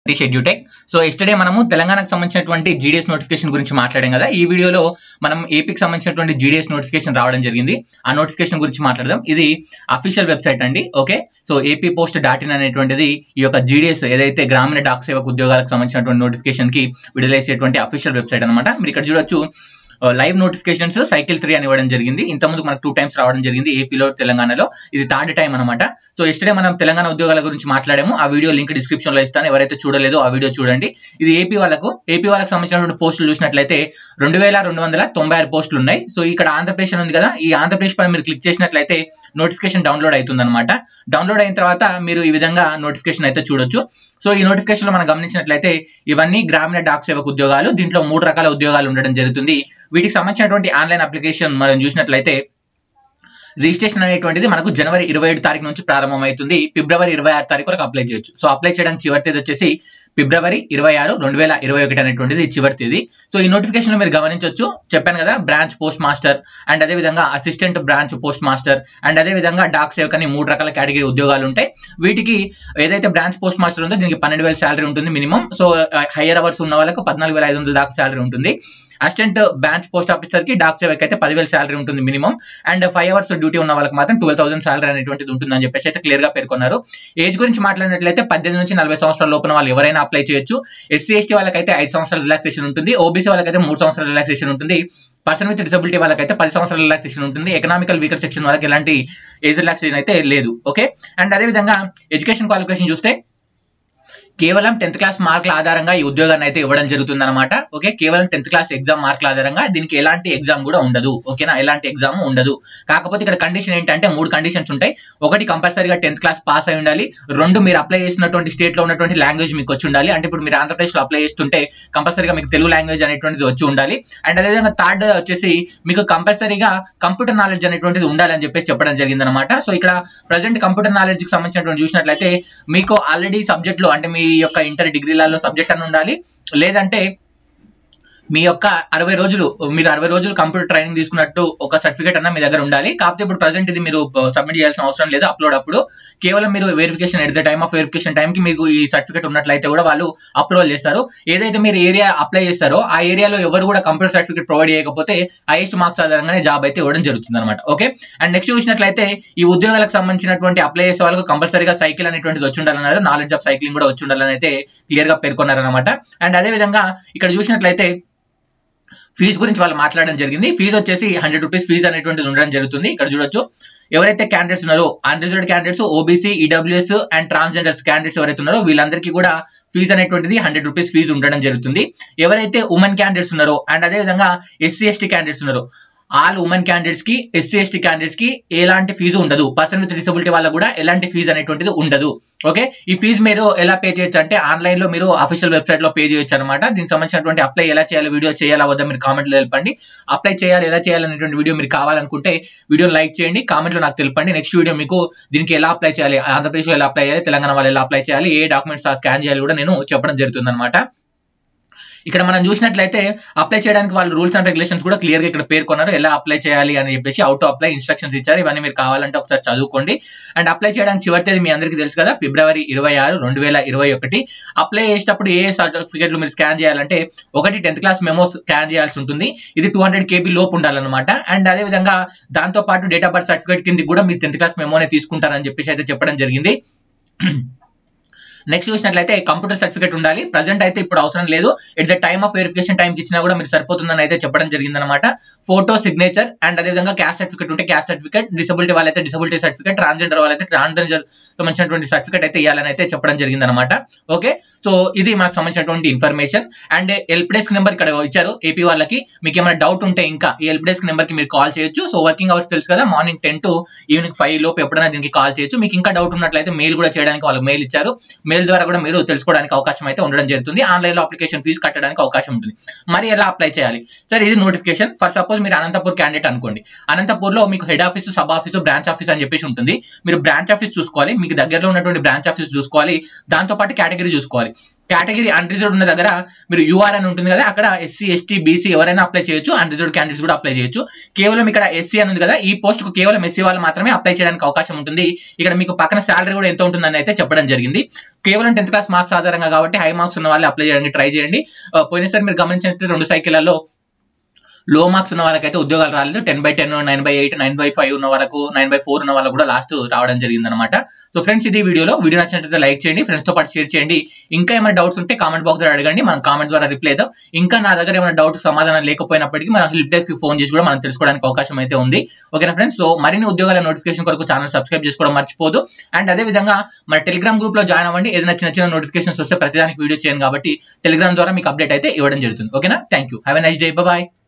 షెడ్యూటెక్ so yesterday మనము తెలంగాణకు సంబంధించినటువంటి జీడీఎస్ నోటిఫికేషన్ గురించి మాట్లాడాం కదా ఈ వీడియోలో మనం ఏపీకి సంబంధించినటువంటి జీడీఎస్ నోటిఫికేషన్ రావడం జరిగింది ఆ నోటిఫికేషన్ గురించి మాట్లాడదాం ఇది అఫీషియల్ వెబ్సైట్ అండి okay so AP post dot in అనేటువంటిది ఈ యొక్క జీడీఎస్ ఏదైతే గ్రామీణ డాక్ సేవకు ఉద్యోగాలకు సంబంధించినటువంటి నోటిఫికేషన్ కి విడుదల చేసేటువంటి అఫీషియల్ వెబ్సైట్ అనమాట మీరు ఇక్కడ చూడొచ్చు లైవ్ నోటిఫికేషన్స్ సైకిల్ త్రీ అని ఇవ్వడం జరిగింది ఇంతకుముందు మనకు టూ టైమ్స్ రావడం జరిగింది ఏపీలో తెలంగాణలో ఇది థర్డ్ టైం అనమాట సో ఎస్టర్డే మనం తెలంగాణ ఉద్యోగాల గురించి మాట్లాడాము ఆ వీడియో లింక్ డిస్క్రిప్షన్ లో ఇస్తాను ఎవరైతే చూడలేదో ఆ వీడియో చూడండి ఇది ఏపీ వాళ్ళకు ఏపీ వాళ్ళకి సంబంధించినటువంటి పోస్టులు చూసినట్లయితే రెండు వేల రెండు వందల తొంభై ఆరు పోస్టులు ఉన్నాయి సో ఇక్కడ ఆంధ్రప్రదేశ్ అని ఉంది కదా ఈ ఆంధ్రప్రదేశ్ పైన మీరు క్లిక్ చేసినట్లయితే నోటిఫికేషన్ డౌన్లోడ్ అవుతుంది అనమాట డౌన్లోడ్ అయిన తర్వాత మీరు ఈ విధంగా నోటిఫికేషన్ అయితే చూడొచ్చు సో ఈ నోటిఫికేషన్ లో మనం గమనించినట్లయితే ఇవన్నీ గ్రామీణ డాక్ సేవకు ఉద్యోగాలు దీంట్లో మూడు రకాల ఉద్యోగాలు ఉండడం జరుగుతుంది వీటికి సంబంధించినటువంటి ఆన్లైన్ అప్లికేషన్ మనం చూసినట్లయితే రిజిస్ట్రేషన్ అనేటువంటిది మనకు జనవరి ఇరవై ఏడు తారీఖు నుంచి ప్రారంభమవుతుంది ఫిబ్రవరి ఇరవై ఆరు తారీఖు వరకు అప్లై చేయొచ్చు సో అప్లై చేయడానికి చివరి తేదీ వచ్చేసి ఫిబ్రవరి ఇరవై ఆరు రెండు వేల ఇరవై ఒకటి అనేటువంటిది చివరి తేదీ సో ఈ నోటిఫికేషన్ మీరు గమనించవచ్చు చెప్పాను కదా బ్రాంచ్ పోస్ట్ మాస్టర్ అండ్ అదే విధంగా assistant branch post master and అదే విధంగా డాక్ సేవక్ అని మూడు రకాల కేటగిరీ ఉద్యోగాలు ఉంటాయి వీటికి ఏదైతే బ్రాంచ్ పోస్ట్ మాస్టర్ ఉందో దీనికి పన్నెండు వేల శాలరీ ఉంటుంది మినిమం సో హైయర్ అవర్స్ ఉన్న వాళ్ళకు పద్నాలుగు వేల ఐదు వందల దాకా శాలరీ ఉంటుంది అసిస్టెంట్ బ్రాంచ్ పోస్ట్ ఆఫీసర్ కి డాక్ సేవకి అయితే పదివేల శాలరీ ఉంటుంది minimum and five hours duty ఉన్న వాళ్ళకి మాత్రం ట్వెల్వ్ థౌసండ్ శాలరీ అనేటువంటిది ఉంటుంది అని చెప్పేసి అయితే క్లియర్ గా పేర్కొన్నారు ఏజ్ గురించి మాట్లాడినట్లయితే పద్దెనిమిది నుంచి నలభై సంవత్సరాల లోపల వాళ్ళు ఎవరైనా అప్లై చేయొచ్చు ఎస్సీ ఎస్టీ వాళ్ళకైతే ఐదు సంవత్సరాల రిలాక్సేషన్ ఉంటుంది ఓబీసీ వాళ్ళకైతే మూడు సంవత్సరాల రిలాక్సేషన్ ఉంటుంది పర్సన్ విత్ డిసబిలిటీ వాళ్ళకైతే పది సంవత్సరాల రిలాక్సేషన్ ఉంటుంది ఎకనామికల్ వీకర్ సెక్షన్ వాళ్ళకి ఎలాంటి ఏజ్ రిలాక్సేషన్ అయితే లేదు ఓకే అండ్ అదే విధంగా ఎడ్యుకేషన్ క్వాలిఫికేషన్ చూస్తే కేవలం టెన్త్ క్లాస్ మార్కుల ఆధారంగా ఈ ఉద్యోగాన్ని అయితే ఇవ్వడం జరుగుతుంది అనమాట ఓకే కేవలం టెన్త్ క్లాస్ ఎగ్జామ్ మార్కుల ఆధారంగా దీనికి ఎలాంటి ఎగ్జామ్ కూడా ఉండదు ఓకేనా ఎలాంటి ఎగ్జామ్ ఉండదు కాకపోతే ఇక్కడ కండిషన్ ఏంటంటే మూడు కండిషన్స్ ఉంటాయి ఒకటి కంపల్సరీగా టెన్త్ క్లాస్ పాస్ అయి ఉండాలి రెండు మీరు అప్లై చేసినటువంటి స్టేట్ లో ఉన్నటువంటి లాంగ్వేజ్ మీకు వచ్చి ఉండాలి అంటే ఇప్పుడు మీరు ఆంధ్రప్రదేశ్ లో అప్లై చేస్తుంటే కంపల్సరీగా మీకు తెలుగు లాంగ్వేజ్ అనేటువంటిది వచ్చి ఉండాలి అండ్ అదేవిధంగా థర్డ్ వచ్చేసి మీకు కంపల్సరీగా కంప్యూటర్ నాలెడ్జ్ అనేటువంటిది ఉండాలని చెప్పేసి చెప్పడం జరిగింది అనమాట సో ఇక్కడ ప్రజెంట్ కంప్యూటర్ నాలెడ్జ్ కి సంబంధించినటువంటి చూసినట్లయితే మీకు ఆల్రెడీ సబ్జెక్ట్ లో అంటే మీ యొక్క ఇంటర్ డిగ్రీలలో సబ్జెక్ట్ అని ఉండాలి లేదంటే మీ యొక్క అరవై రోజులు మీరు అరవై రోజులు కంప్యూటర్ ట్రైనింగ్ తీసుకున్నట్టు ఒక సర్టిఫికేట్ అన్న మీ దగ్గర ఉండాలి కాకపోతే ఇప్పుడు ప్రజెంట్ ఇది మీరు సబ్మిట్ చేయాల్సిన అవసరం లేదు అప్లోడ్ అప్పుడు కేవలం మీరు verification at the time of verification టైంకి మీకు ఈ సర్టిఫికేట్ ఉన్నట్లయితే కూడా వాళ్ళు అప్రూవల్ చేస్తారు ఏదైతే మీరు ఏరియా అప్లై చేస్తారో ఆ ఏరియాలో ఎవరు కూడా కంప్యూటర్ సర్టిఫికేట్ ప్రొవైడ్ చేయకపోతే హైయెస్ట్ మార్క్స్ ఆధారంగానే జాబ్ అయితే ఇవ్వడం జరుగుతుంది అనమాట ఓకే అండ్ నెక్స్ట్ చూసినట్లయితే ఈ ఉద్యోగాలకు సంబంధించినటువంటి అప్లై చేసే వాళ్ళకు కంపల్సరీగా సైకిల్ అనేటువంటిది వచ్చి ఉండాలన్నారు నాలెడ్జ్ ఆఫ్ సైక్లింగ్ కూడా వచ్చి ఉండాలని అయితే క్లియర్ గా పేర్కొన్నారనమాట అండ్ అదే విధంగా ఇక్కడ చూసినట్లయితే ఫీజు గురించి వాళ్ళు మాట్లాడడం జరిగింది ఫీజు వచ్చేసి హండ్రెడ్ రూపీస్ ఫీజు అనేటువంటిది ఉండడం జరుగుతుంది ఇక్కడ చూడొచ్చు ఎవరైతే క్యాండిడేట్స్ ఉన్నారో unreserved candidates OBC EWS and transgenders candidates ఎవరైతే ఉన్నారో వీళ్ళందరికీ కూడా ఫీజు అనేటువంటిది హండ్రెడ్ రూపీస్ ఫీజు ఉండడం జరుగుతుంది ఎవరైతే ఉమెన్ క్యాండిడేట్స్ ఉన్నారో అండ్ అదే విధంగా ఎస్సీ ఎస్టీ క్యాండిడేట్స్ ఉన్నారో ఆల్ ఉమెన్ క్యాండిడేట్స్ కి ఎస్సీ ఎస్టీ క్యాండిడేట్స్ కి ఎలాంటి ఫీజు ఉండదు పర్సన్ విత్ డిసబిలిటీ వాళ్ళకు కూడా ఎలాంటి ఫీజు అనేటువంటిది ఉండదు ఓకే ఈ ఫీజు మీరు ఎలా పే చేయొచ్చు అంటే ఆన్లైన్ లో మీరు అఫీషియల్ వెబ్సైట్ లో పే చేయొచ్చు అనమాట దీనికి సంబంధించినటువంటి అప్లై ఎలా చేయాలి వీడియో చేయాలా వద్దా మీరు కామెంట్ లో తెలపండి అప్లై చేయాలి ఎలా చేయాలనేటువంటి వీడియో మీరు కావాలనుకుంటే వీడియో లైక్ చేయండి కామెంట్ లో నాకు తెలపండి నెక్స్ట్ వీడియో మీకు దీనికి ఎలా అప్లై చేయాలి ఆంధ్రప్రదేశ్ లో ఎలా అప్లై చేయాలి తెలంగాణ వాళ్ళు ఎలా అప్లై చేయాలి ఏ డాక్యుమెంట్స్ స్కాన్ చేయాలి కూడా నేను చెప్పడం జరుగుతుంది అనమాట ఇక్కడ మనం చూసినట్లయితే అప్లై చేయడానికి వాళ్ళు రూల్స్ అండ్ రెగ్యులేషన్స్ కూడా క్లియర్ గా ఇక్కడ పేర్కొన్నారు ఎలా అప్లై చేయాలి అని చెప్పేసి అవుట్ అప్లై ఇన్స్ట్రక్షన్స్ ఇచ్చారు ఇవన్నీ మీరు కావాలంటే ఒకసారి చదువుకోండి అండ్ అప్లై చేయడానికి చివరి తేదీ మీ అందరికీ తెలుసు కదా ఫిబ్రవరి ఇరవై ఆరు రెండు వేల ఇరవై ఒకటి అప్లై చేసేటప్పుడు ఏ సర్టిఫికేట్లు మీరు స్కాన్ చేయాలంటే ఒకటి టెన్త్ క్లాస్ మెమో స్కాన్ చేయాల్సి ఉంటుంది ఇది టూ హండ్రెడ్ కేబీ లోపు ఉండాలన్నమాట అండ్ అదే విధంగా దాంతో పాటు డేట్ ఆఫ్ బర్త్ సర్టిఫికేట్ కింద కూడా మీరు టెన్త్ క్లాస్ మెమోనే తీసుకుంటారని చెప్పేసి అయితే చెప్పడం జరిగింది నెక్స్ట్ చూసినట్లయితే కంప్యూటర్ సర్టిఫికేట్ ఉండాలి ప్రజెంట్ అయితే ఇప్పుడు అవసరం లేదు at the time of verification టైంకి ఇచ్చినా కూడా మీరు సరిపోతుందని అయితే చెప్పడం జరిగింది అనమాట ఫోటో సిగ్నేచర్ అండ్ అదేవిధంగా క్యాస్ట్ సర్టిఫికేట్ ఉంటే క్యాస్ట్ సర్టిఫికేట్ డిసబిలిటీ వాళ్ళైతే డిసబిలిటీ సర్టిఫికేట్ ట్రాన్స్జెండర్ వాళ్ళైతే ట్రాన్స్జెండర్ సంబంధించినటువంటి సర్టిఫికేట్ అయితే ఇవ్వాలని అయితే చెప్పడం జరిగింది అనమాట ఓకే సో ఇది మనకు సంబంధించినటువంటి information and help desk number ఇక్కడ ఇచ్చారు ఏపీ వాళ్ళకి మీకు ఏమైనా డౌట్ ఉంటే ఇంకా ఈ హెల్ప్ డెస్క్ నెంబర్ కి మీరు కాల్ చేయొచ్చు సో వర్కింగ్ అవర్స్ తెలుసు కదా morning ten to evening five లోపు ఎప్పుడైనా దీనికి కాల్ చేయొచ్చు మీకు ఇంకా డౌట్ ఉన్నట్లయితే మెయిల్ కూడా చేయడానికి వాళ్ళు మెయిల్ ఇచ్చారు మెయిల్ ద్వారా కూడా మీరు తెలుసుకోవడానికి అవకాశం అయితే ఉండడం జరుగుతుంది ఆన్లైన్ లో అప్లికేషన్ ఫీజు కట్టడానికి అవకాశం ఉంటుంది మరి ఎలా అప్లై చేయాలి సరే ఇది నోటిఫికేషన్ ఫర్ సపోజ్ మీరు అనంతపూర్ క్యాండిడేట్ అనుకోండి అనంతపూర్ లో మీకు head office sub office branch office అని చెప్పేసి ఉంటుంది మీరు బ్రాంచ్ ఆఫీస్ చూసుకోవాలి మీకు దగ్గరలో ఉన్నటువంటి బ్రాంచ్ ఆఫీస్ చూసుకోవాలి దాంతో పాటు కేటగిరీ చూసుకోవాలి కేటగిరీ అన్రిజర్వ్డ్ ఉన్న దగ్గర మీరు యూఆర్ అని ఉంటుంది కదా అక్కడ ఎస్సీ ఎస్టీ బీసీ ఎవరైనా అప్లై చేయొచ్చు అన్రిజర్వ్డ్ క్యాండిడేట్స్ కూడా అప్లై చేయొచ్చు కేవలం ఇక్కడ ఎస్సీ అని ఉంది కదా ఈ పోస్ట్ కు కేవలం ఎస్సీ వాళ్ళు మాత్రమే అప్లై చేయడానికి అవకాశం ఉంటుంది ఇక్కడ మీకు పక్కన శాలరీ కూడా ఎంత ఉంటుందని అయితే చెప్పడం జరిగింది కేవలం టెన్త్ క్లాస్ మార్క్స్ ఆధారంగా కాబట్టి హై మార్క్స్ ఉన్న వాళ్ళు అప్లై చేయడానికి ట్రై చేయండి ఆ, పోయినసారి మీరు గమనించినట్లయితే రెండు సైకిళ్లలో లో మార్క్స్ ఉన్న వాళ్ళకైతే ఉద్యోగాలు రాలేదు ten by ten nine by eight nine by five ఉన్న వాళ్ళకు నైన్ బై ఫోర్ ఉన్న వాళ్ళకు కూడా లాస్ట్ రావడం జరిగింది అనమాట సో ఫ్రెండ్స్ ఇది వీడియోలో వీడియో నచ్చినట్లయితే లైక్ చేయండి ఫ్రెండ్స్ తో పాటు షేర్ చేయండి ఇంకా ఏమైనా డౌట్స్ ఉంటే కామెంట్ బాక్స్ లో అడగండి మనం కామెంట్ ద్వారా రిప్లై ఇద్దాం ఇంకా నా దగ్గర ఏమైనా డౌట్స్ సమాధానం లేకపోయినప్పటికీ మనం హెల్ప్ డెస్క్ కి ఫోన్ చేసి కూడా మనం తెలుసుకోవడానికి అవకాశం అయితే ఉంది ఓకేనా ఫ్రెండ్స్ సో మరిన్ని ఉద్యోగాల నోటిఫికేషన్ కొరకు ఛానల్ సబ్స్క్రైబ్ చేసుకోవడం మర్చిపోదు అండ్ అదే విధంగా మన టెలిగ్రామ్ గ్రూప్ లో జాయిన్ అవ్వండి ఏదైనా చిన్న చిన్న నోటిఫికేషన్స్ వస్తే ప్రతిదానికి వీడియో చేయను కాబట్టి టెలిగ్రామ్ ద్వారా మీకు అప్డేట్ అయితే ఇవ్వడం జరుగుతుంది ఓకేనా thank you have a nice day bye